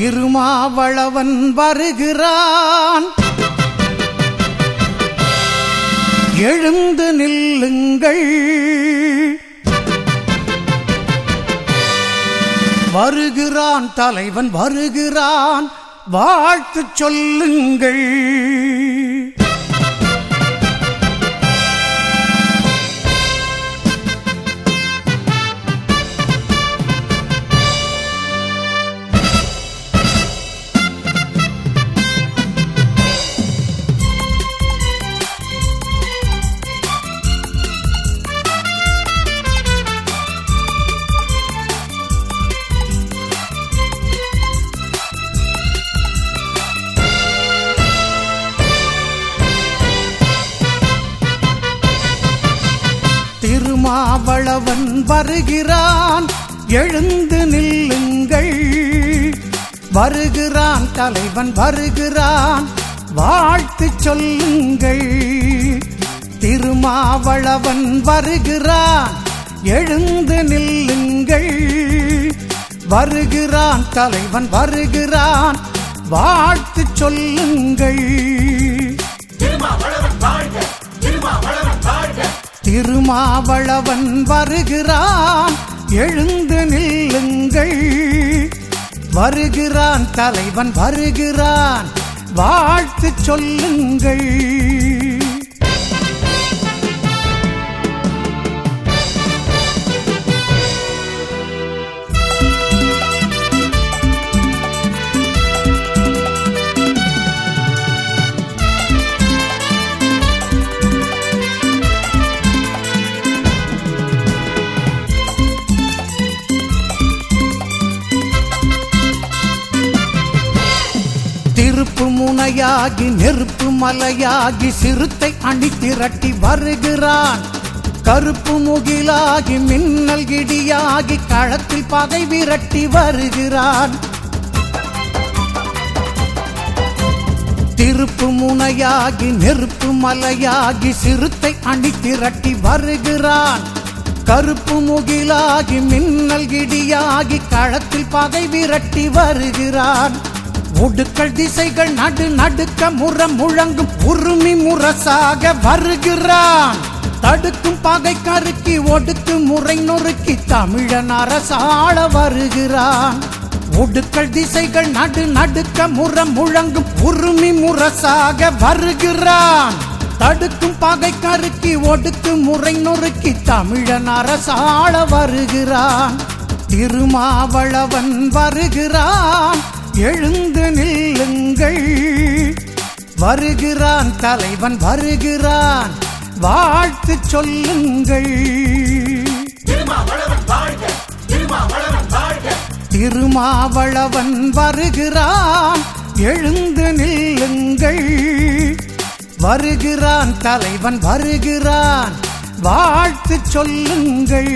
திருமாவளவன் வருகிறான் எழுந்து நில்லுங்கள் வருகிறான் தலைவன் வருகிறான் வாழ்த்து சொல்லுங்கள் திருமாவளவன் வருகிறான் எழுந்து நில்லுங்கள் வருகிறான் தலைவன் வருகிறான் வாழ்த்து சொல்லுங்கள் திருமாவளவன் வருகிறான் எழுந்து நில்லுங்கள் வருகிறான் தலைவன் வருகிறான் வாழ்த்து சொல்லுங்கள் திருமாவளவன் வாழ்க திருமாவளவன் வாழ்க திருமாவளவன் வருகிறான் எழுந்து நில்லுங்கள் வருகிறான் தலைவன் வருகிறான் வாழ்த்து சொல்லுங்கள் திருப்பு முனையாகி நெருப்பு மலையாகி சிறுத்தை அணி திரட்டி வருகிறான் கருப்பு முகிலாகி மின்னல் கிடியாகி களத்தில் பகை விரட்டி வருகிறான் திருப்பு முனையாகி நெருப்பு மலையாகி சிறுத்தை அணி திரட்டி வருகிறான் கருப்பு முகிலாகி மின்னல் கிடியாகி களத்தில் பகை விரட்டி வருகிறான் ஒடுக்கள் திசைகள் நடு நடுக்க முறம் முழங்கும் உருமி முரசாக வருகிறான் தடுக்கும் பகை கருக்கி ஒடுக்கு முறை நொறுக்கி தமிழன் அரசாள வருகிறான் ஒடுக்கள் திசைகள் நடு நடுக்க முறம் முழங்கும் உருமி முரசாக வருகிறான் தடுக்கும் பகை கருக்கி ஒடுக்கு முறை நொறுக்கி தமிழன் அரசாள வருகிறான் திருமாவளவன் வருகிறான் எழுந்து நில்லுங்கள் வருகிறான் தலைவன் வருகிறான் வாழ்த்து சொல்லுங்கள் திருமாவளவன் வாழ்க திருமாவளவன் வாழ்க திருமாவளவன் வருகிறான் எழுந்து நில்லுங்கள் வருகிறான் தலைவன் வருகிறான் வாழ்த்து சொல்லுங்கள்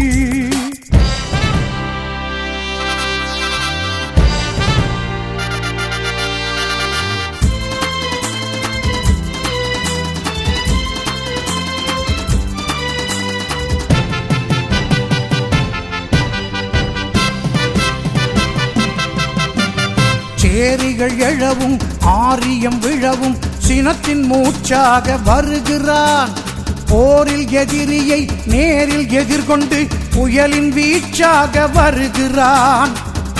சேரிகள் எழவும் ஆரியம் விழவும் சினத்தின் மூச்சாக வருகிறான் போரில் எதிரியை நேரில் எதிர்கொண்டு புயலின் வீச்சாக வருகிறான்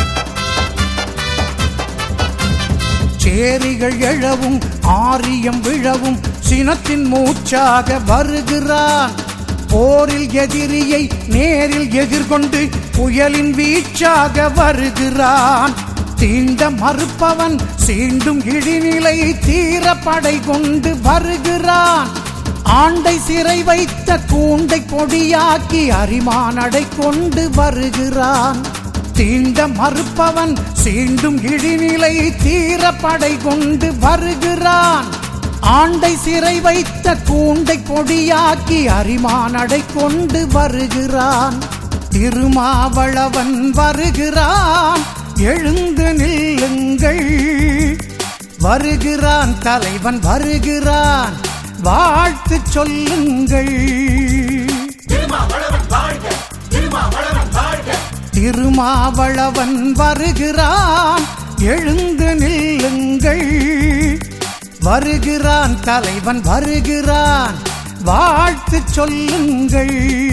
சேரிகள் எழவும் ஆரியம் விழவும் சினத்தின் மூச்சாக வருகிறான் போரில் எதிரியை நேரில் எதிர்கொண்டு புயலின் வீச்சாக வருகிறான் தீண்ட மறுப்பவன் சீண்டும் இழிநிலை தீர படை கொண்டு வருகிறான் ஆண்டை சிறை வைத்த கூண்டை பொடியாக்கி அரிமானடை கொண்டு வருகிறான் தீண்ட மறுப்பவன் சீண்டும் இழிநிலை தீர படை கொண்டு வருகிறான் ஆண்டை சிறை வைத்த கூண்டை பொடியாக்கி அரிமானடை கொண்டு வருகிறான் திருமாவளவன் வருகிறான் எழுந்து நில்லுங்கள் வருகிறான் தலைவன் வருகிறான் வாழ்த்து சொல்லுங்கள் திருமாவளவன் வாழ்க திருமாவளவன் வாழ்க திருமாவளவன் வருகிறான் எழுந்து நில்லுங்கள் வருகிறான் தலைவன் வருகிறான் வாழ்த்து சொல்லுங்கள்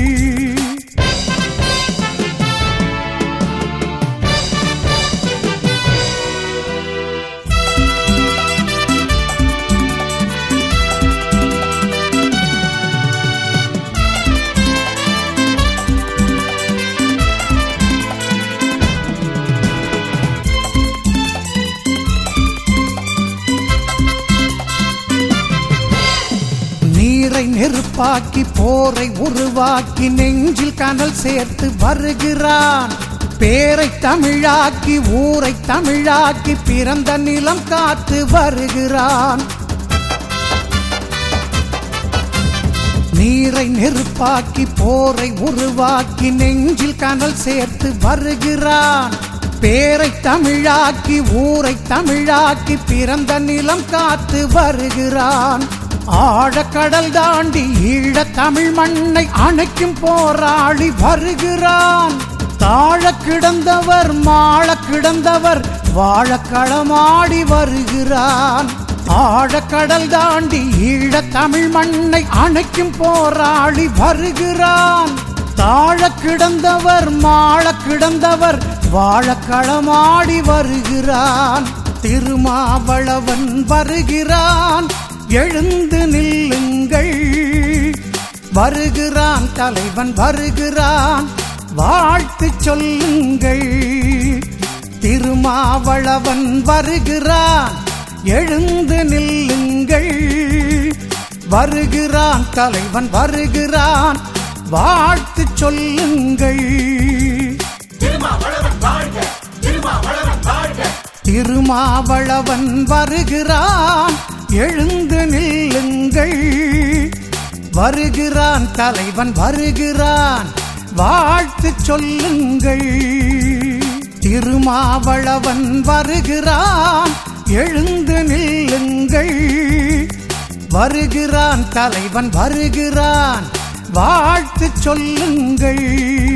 நீரை நெருப்பாக்கி போரை உருவாக்கி நெஞ்சில் கனல் சேர்த்து வருகிறான் பேரை தமிழாக்கி ஊரை தமிழாக்கி பிறந்த நிலம் காத்து வருகிறான் நீரை நெருப்பாக்கி போரை உருவாக்கி நெஞ்சில் கனல் சேர்த்து வருகிறான் பேரை தமிழாக்கி ஊரை தமிழாக்கி பிறந்த நிலம் காத்து வருகிறான் ஆழக்கடல் தாண்டி ஈழ தமிழ் மண்ணை அணைக்கும் போராளி வருகிறான் தாழ கிடந்தவர் மாள கிடந்தவர் வாழக்களமாடி வருகிறான் ஆழக்கடல் தாண்டி ஈழ தமிழ் மண்ணை அணைக்கும் போராளி வருகிறான் தாழ கிடந்தவர் மாள கிடந்தவர் வாழக்களமாடி வருகிறான் திருமாவளவன் வருகிறான் எழுந்து நில்லுங்கள் வருகிறான் தலைவன் வருகிறான் வாழ்த்து சொல்லுங்கள் திருமாவளவன் வருகிறான் எழுந்து நில்லுங்கள் வருகிறான் தலைவன் வருகிறான் வாழ்த்து சொல்லுங்கள் திருமாவளவன் வாழ்க திருமாவளவன் வாழ்க திருமாவளவன் வருகிறான் எழுந்து நில்லுங்கள் வருகிறான் தலைவன் வருகிறான் வாழ்த்து சொல்லுங்கள் திருமாவளவன் வருகிறான் எழுந்து நில்லுங்கள் வருகிறான் தலைவன் வருகிறான் வாழ்த்து சொல்லுங்கள்